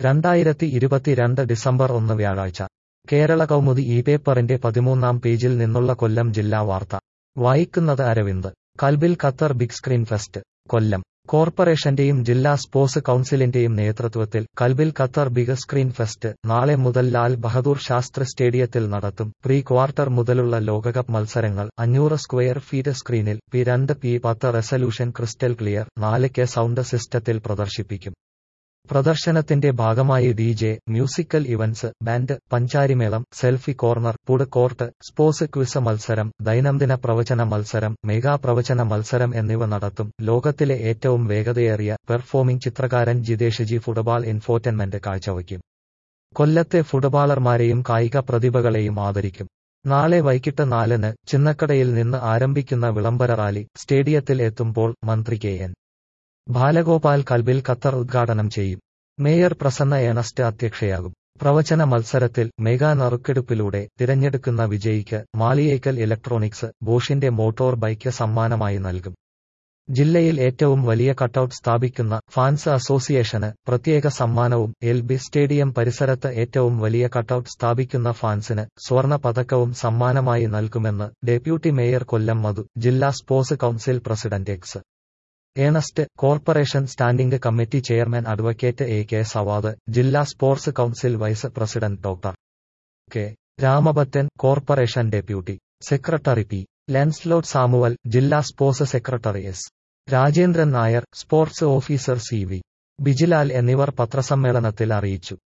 രണ്ടായിരത്തി ഇരുപത്തിരണ്ട് ഡിസംബർ ഒന്ന് വ്യാഴാഴ്ച കേരള കൗമുദി ഈ പേപ്പറിന്റെ പതിമൂന്നാം പേജിൽ നിന്നുള്ള കൊല്ലം ജില്ലാ വാർത്ത വായിക്കുന്നത് അരവിന്ദ് കൽബിൽ Qatar big screen fest Kollam കോർപ്പറേഷന്റെയും ജില്ലാ സ്പോർട്സ് കൌൺസിലിന്റെയും നേതൃത്വത്തിൽ കൽബിൽ ഖത്തർ ബിഗ് സ്ക്രീൻ ഫെസ്റ്റ് നാളെ മുതൽ ലാൽ ബഹദൂർ ശാസ്ത്രി സ്റ്റേഡിയത്തിൽ നടത്തും പ്രീ ക്വാർട്ടർ മുതലുള്ള ലോകകപ്പ് മത്സരങ്ങൾ അഞ്ഞൂറ് സ്ക്വയർ ഫീറ്റ് സ്ക്രീനിൽ പി രണ്ട് പി പത്ത് റെസല്യൂഷൻ ക്രിസ്റ്റൽ ക്ലിയർ നാല് കെ സൗണ്ട് സിസ്റ്റത്തിൽ പ്രദർശിപ്പിക്കും പ്രദർശനത്തിന്റെ ഭാഗമായി D J musical events band Pancharimelam selfie corner food court sports quiz മത്സരം ദൈനംദിന പ്രവചന മത്സരം മെഗാ പ്രവചന മത്സരം എന്നിവ നടത്തും ലോകത്തിലെ ഏറ്റവും വേഗതയേറിയ പെർഫോമിംഗ് ചിത്രകാരൻ ജിതേഷ് ജി ഫുട്ബോൾ ഇൻഫോർട്ടൻമെന്റ് കാഴ്ചവയ്ക്കും കൊല്ലത്തെ ഫുട്ബോളർമാരെയും കായിക പ്രതിഭകളെയും ആദരിക്കും നാളെ വൈകിട്ട് നാലിന് ചിന്നക്കടയിൽ നിന്ന് ആരംഭിക്കുന്ന വിളംബര റാലി സ്റ്റേഡിയത്തിൽ എത്തുമ്പോൾ മന്ത്രി കെ എൻ ബാലഗോപാൽ കൽബിൽ ഖത്തർ ഉദ്ഘാടനം ചെയ്യും മേയർ പ്രസന്ന ഏണസ്റ്റ് അധ്യക്ഷയാകും പ്രവചന മത്സരത്തിൽ മെഗാ നറുക്കെടുപ്പിലൂടെ തിരഞ്ഞെടുക്കുന്ന വിജയിക്ക് മാളിയേക്കൽ ഇലക്ട്രോണിക്സ് ബോഷിന്റെ മോട്ടോർ ബൈക്ക് സമ്മാനമായി നൽകും ജില്ലയിൽ ഏറ്റവും വലിയ കട്ടൌട്ട് സ്ഥാപിക്കുന്ന ഫാൻസ് അസോസിയേഷന് പ്രത്യേക സമ്മാനവും എൽ ബി സ്റ്റേഡിയം പരിസരത്ത് ഏറ്റവും വലിയ കട്ടൌട്ട് സ്ഥാപിക്കുന്ന ഫാൻസിന് സ്വർണ പതക്കവും സമ്മാനമായി നൽകുമെന്ന് ഡെപ്യൂട്ടി മേയർ കൊല്ലം മധു ജില്ലാ sports council president X Ernest corporation standing committee chairman advocate A K Savad ജില്ലാ sports council vice president doctor K Ramabhattan corporation deputy secretary P Lancelot Samuel ജില്ലാ sports secretary S Rajendran Nair sports officer C V Bijilal എന്നിവർ പത്രസമ്മേളനത്തിൽ അറിയിച്ചു